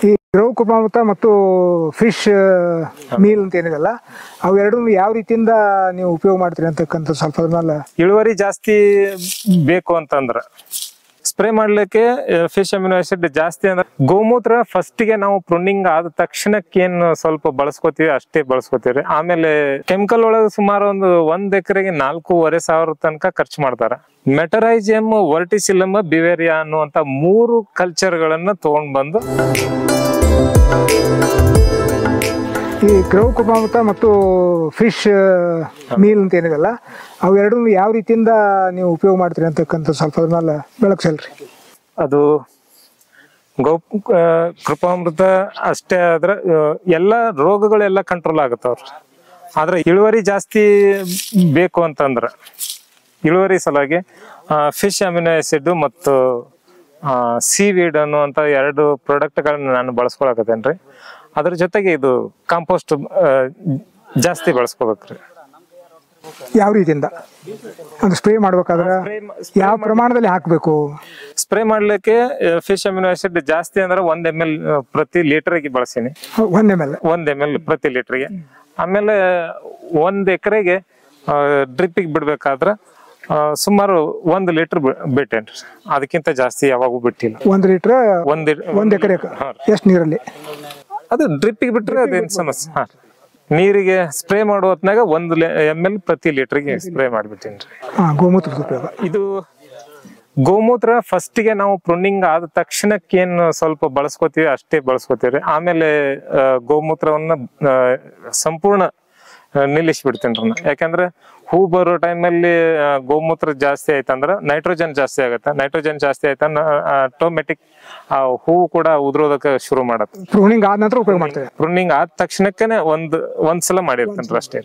ಈ ದ್ರವ ಕೃಪಾಮೃತ ಮತ್ತು ಫಿಶ್ ಮೀಲ್ ಅಂತ ಏನಿದೆಲ್ಲ ಅವೆರಡೂ ಯಾವ ರೀತಿಯಿಂದ ನೀವು ಉಪಯೋಗ ಮಾಡ್ತೀರಿ ಅಂತಕ್ಕಂಥ ಸ್ವಲ್ಪ ಅದ್ರ ಮೇಲೆ ಇಳುವರಿ ಜಾಸ್ತಿ ಬೇಕು ಅಂತಂದ್ರ ಸ್ಪ್ರೇ ಮಾಡ್ಲಿಕ್ಕೆ ಫಿಶ್ ಅಮಿನೋ ಆಸಿಡ್ ಜಾಸ್ತಿ ಅಂದ್ರೆ ಗೋಮೂತ್ರ ಫಸ್ಟ್ ಗೆ ನಾವು ಪ್ರೂನಿಂಗ್ ಆದ ತಕ್ಷಣಕ್ಕೆ ಏನ್ ಸ್ವಲ್ಪ ಬಳಸ್ಕೋತೀವಿ ಅಷ್ಟೇ ಬಳಸ್ಕೋತೀವಿ ಆಮೇಲೆ ಕೆಮಿಕಲ್ ಒಳಗೆ ಸುಮಾರು ಒಂದು ಒಂದ್ ಎಕರೆಗೆ ನಾಲ್ಕೂವರೆ ಸಾವಿರ ತನಕ ಖರ್ಚು ಮಾಡ್ತಾರ ಮೆಟರೈಜಿಯಮ್ ವರ್ಟಿಸಿಲಮ್ ಬಿವೇರಿಯಾ ಅನ್ನುವಂತ ಮೂರು ಕಲ್ಚರ್ ಗಳನ್ನ ತಗೊಂಡ್ ಬಂದು ಈ ದ್ರವ ಕೃಪಾಮೃತ ಮತ್ತು ಫಿಶ್ ಮೀಲ್ ಅಂತ ಏನಿದೆಲ್ಲ ಅವೆರಡೂ ಯಾವ ರೀತಿಯಿಂದ ನೀವು ಉಪಯೋಗ ಮಾಡ್ತೀರಿ ಅಂತಕ್ಕಂಥ ಸ್ವಲ್ಪ ಅದ್ರ ಮೇಲೆ ಬೆಳಕು ಚೆಲ್ರಿ ಅದು ಗೋ ಆ, ಕೃಪಾಮೃತ ಅಷ್ಟೇ ಆದ್ರೆ ಆ, ಎಲ್ಲ ರೋಗಗಳೆಲ್ಲ ಕಂಟ್ರೋಲ್ ಆಗತ್ತವ್ರ ಆದ್ರೆ ಇಳುವರಿ ಜಾಸ್ತಿ ಬೇಕು ಅಂತಂದ್ರ ಇಳುವರಿ ಸಲುವಾಗಿ ಫಿಶ್ ಅಮಿನೋ ಆಸಿಡ್ ಮತ್ತು ಸೀವೀಡ್ ಅನ್ನುವಂತ ಎರಡು ಪ್ರಾಡಕ್ಟ್ಗಳನ್ನ ನಾನು ಬಳಸ್ಕೊಳಕತ್ತೇನ್ರಿ ಅದ್ರ ಜೊತೆಗೆ ಇದು ಕಾಂಪೋಸ್ಟ್ ಜಾಸ್ತಿ ಬಳಸ್ಕೋಬೇಕ್ರಿ ಯಾವ ರೀತಿಯಿಂದ ಅದು ಸ್ಪ್ರೇ ಮಾಡ್ಬೇಕಾದ್ರೆ ಯಾವ ಪ್ರಮಾಣದಲ್ಲಿ ಹಾಕಬೇಕು ಸ್ಪ್ರೇ ಮಾಡ್ಲಿಕ್ಕೆ ಫಿಶ್ ಅಮಿನೋ ಆಸಿಡ್ ಜಾಸ್ತಿ ಅಂದ್ರೆ ಒಂದ್ ಎಮ್ ಎಲ್ ಪ್ರತಿ ಲೀಟರ್ಗೆ ಬಳಸೀನಿ ಒಂದೇ ಮೇಲೆ ಒಂದ್ ಎಮ್ ಎಲ್ ಪ್ರತಿ ಲೀಟರ್ಗೆ ಆಮೇಲೆ ಒಂದ್ ಎಕರೆಗೆ ಡ್ರಿಪ್ಪಿಗೆ ಬಿಡ್ಬೇಕಾದ್ರ ಆ, ಸುಮಾರು ಒಂದ್ ಲೀಟರ್ ಬಿಟ್ಟೇನ್ರಿ ಅದಕ್ಕಿಂತ ಜಾಸ್ತಿ ಯಾವಾಗೂ ಬಿಟ್ಟಿಲ್ಲ ಒಂದು ಲೀಟ್ರ್ ಒಂದ್ ಒಂದು ಎಕರೆ ಎಷ್ಟು ನೀರಲ್ಲಿ ಅದು ಡ್ರಿಪ್ಪಿಗೆ ಬಿಟ್ರೆ ಅದೇನ್ ಸಮಸ್ಯೆ ಹಾ ನೀರಿಗೆ ಸ್ಪ್ರೇ ಮಾಡೋ ಹೊತ್ನಾಗ ಒಂದ್ ಎಮ್ ಎಲ್ ಪ್ರತಿ ಲೀಟರ್ಗೆ ಸ್ಪ್ರೇ ಮಾಡ್ಬಿಟ್ಟೇನ್ರಿ ಹಾಂ ಗೋಮೂತ್ರದ ಉಪಯೋಗ ಇದು ಗೋಮೂತ್ರ ಫಸ್ಟ್ ಗೆ ನಾವು ಪ್ರೂನಿಂಗ್ ಆದ ತಕ್ಷಣಕ್ಕೆ ಏನ್ ಸ್ವಲ್ಪ ಬಳಸ್ಕೋತೀವಿ ಅಷ್ಟೇ ಬಳಸ್ಕೋತೀವಿ ಆಮೇಲೆ ಆ, ಗೋಮೂತ್ರವನ್ನ ಆ, ಸಂಪೂರ್ಣ ನಿಲ್ಲಿಸ್ಬಿಡ್ತೀನಿ ನಾನು ಯಾಕಂದ್ರೆ ಹೂ ಬರೋ ಟೈಮಲ್ಲಿ ಗೋಮೂತ್ರ ಜಾಸ್ತಿ ಆಯ್ತಂದ್ರ ನೈಟ್ರೋಜನ್ ಜಾಸ್ತಿ ಆಗತ್ತೆ ನೈಟ್ರೋಜನ್ ಜಾಸ್ತಿ ಆಯ್ತಂದ್ರ ಆಟೋಮೆಟಿಕ್ ಆ ಹೂವು ಕೂಡ ಉದುರೋದಕ್ಕೆ ಶುರು ಮಾಡತ್ತೆ ಪ್ರೂನಿಂಗ್ ಆದ ನಂತರ ಉಪಯೋಗ ಮಾಡ್ತೇವೆ ಪ್ರೂನಿಂಗ್ ಆದ ತಕ್ಷಣಕ್ಕೇನೆ ಒಂದ್ ಒಂದ್ಸಲ ಮಾಡಿರ್ತೇನ್ರಿ ಅಷ್ಟೇ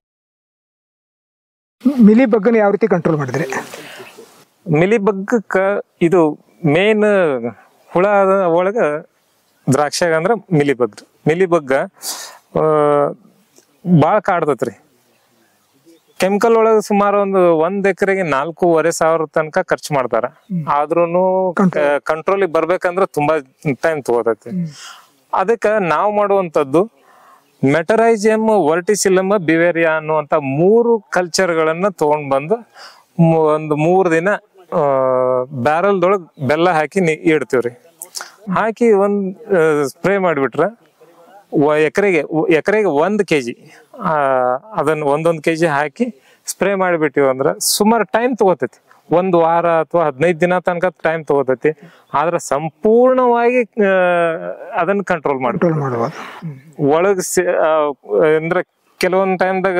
ಮಿಲಿ ಬಗ್ಗನ ಯಾವ ರೀತಿ ಕಂಟ್ರೋಲ್ ಮಾಡಿದ್ರಿ ಮಿಲಿಬಗ್ಗಕ್ಕ ಇದು ಮೇನ್ ಹುಳ ಒಳಗ ದ್ರಾಕ್ಷಾಗ ಅಂದ್ರ ಮಿಲಿಬಗ್ ಮಿಲಿಬಗ್ಗ ಆ, ಬಾಳ ಕಾಡ್ತತ್ರಿ ಕೆಮಿಕಲ್ ಒಳಗ ಸುಮಾರು ಒಂದು ಒಂದ್ ಎಕರೆಗೆ ನಾಲ್ಕೂವರೆ ಸಾವಿರ ತನಕ ಖರ್ಚು ಮಾಡ್ತಾರ ಆದ್ರೂನು ಕಂಟ್ರೋಲಿಗೆ ಬರ್ಬೇಕಂದ್ರ ತುಂಬಾ ಟೈಮ್ ತಗೋತೈತಿ ಅದಕ್ಕ ನಾವ್ ಮಾಡುವಂತದ್ದು ಮೆಟರೈಜಿಯಮ್ ವರ್ಟಿಸಿಲಮ್ ಬಿವೇರಿಯಾ ಅನ್ನುವಂತ ಮೂರು ಕಲ್ಚರ್ ಗಳನ್ನ ತಗೊಂಡ್ ಬಂದು ಮು- ಒಂದು ಮೂರ್ ದಿನ ಬ್ಯಾರಲ್ದೊಳಗ್ ಬೆಲ್ಲ ಹಾಕಿ ನೀ ಇಡ್ತೀವ್ರಿ ಹಾಕಿ ಒಂದ್ ಸ್ಪ್ರೇ ಮಾಡಿಬಿಟ್ರ ಎಕರೆಗೆ ಎಕರೆಗೆ ಒಂದ್ ಕೆಜಿ ಅದನ್ನ ಒಂದೊಂದ್ ಕೆಜಿ ಹಾಕಿ ಸ್ಪ್ರೇ ಮಾಡಿಬಿಟ್ಟಿವಿ ಅಂದ್ರ ಸುಮಾರು ಟೈಮ್ ತಗೋತೈತಿ ಒಂದ್ ವಾರ ಅಥವಾ ಹದಿನೈದು ದಿನ ತನಕ ಟೈಮ್ ತಗೋತೈತಿ ಆದ್ರ ಸಂಪೂರ್ಣವಾಗಿ ಆ, ಅದನ್ನ ಕಂಟ್ರೋಲ್ ಮಾಡಿ ಕಂಟ್ರೋಲ್ ಮಾಡ್ಬೋದು ಒಳಗ್ ಸೆ- ಆ, ಅಂದ್ರ ಕೆಲವೊಂದ್ ಟೈಮ್ದಾಗ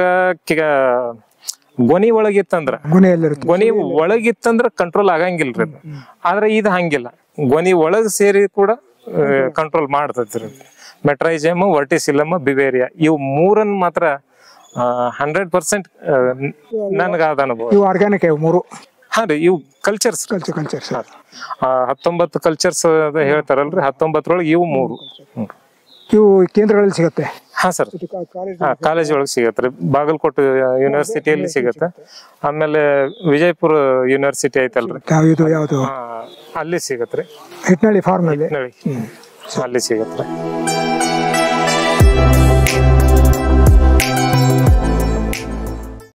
ಗೊನಿ ಒಳಗಿತ್ತಂದ್ರ ಗುಣೆಯಲ್ಲಿರುತ್ತೆ ಗೊನಿ ಒಳಗಿತ್ತಂದ್ರ ಕಂಟ್ರೋಲ್ ಆಗಂಗಿಲ್ರಿ ಅದು ಆದ್ರೆ ಇದು ಹಂಗಿಲ್ಲ ಗೊನಿ ಒಳಗ್ ಸೇರಿ ಕೂಡ ಕಂಟ್ರೋಲ್ ಮಾಡ್ತೈತ್ರಿ ಮೆಟ್ರೈಜಮ್ ವರ್ಟಿಸಿಲಮ್ ಬಿವೇರಿಯಾ ಇವು ಮೂರನ್ ಮಾತ್ರ ಹಂಡ್ರೆಡ್ ಪರ್ಸೆಂಟ್ ನನ್ಗಾದ ಅನುಭವ ಇವು ಆರ್ಗ್ಯಾನಿಕ್ ಇವು ಮೂರು ಹಾ ರೀ ಇವು ಕಲ್ಚರ್ಸ್ ಕಲ್ಚರ್ ಕಲ್ಚರ್ ಸರ್ ಹತ್ತೊಂಬತ್ತು ಕಲ್ಚರ್ಸ್ ಹೇಳ್ತಾರಲ್ರಿ ಹತ್ತೊಂಬತ್ತರೊಳಗೆ ಇವು ಮೂರು ಹ್ಮ್. ಇವು ಕೇಂದ್ರಗಳಲ್ಲಿ ಸಿಗುತ್ತೆ ಹಾ ಸರ್ ಹಾ ಕಾಲೇಜ್ ಒಳಗೆ ಸಿಗತ್ರಿ ಬಾಗಲಕೋಟೆ ಯೂನಿವರ್ಸಿಟಿಯಲ್ಲಿ ಸಿಗತ್ತೆ ಆಮೇಲೆ ವಿಜಯಪುರ ಯೂನಿವರ್ಸಿಟಿ ಐತಲ್ರಿ ಯಾವುದು ಯಾವುದು ಆ, ಅಲ್ಲಿ ಸಿಗತ್ರಿ ಹಿಟ್ನಳ್ಳಿ ಫಾರ್ಮ್ನಲ್ಲಿ ಹೇಳಿ ಅಲ್ಲಿ ಸಿಗತ್ರಿ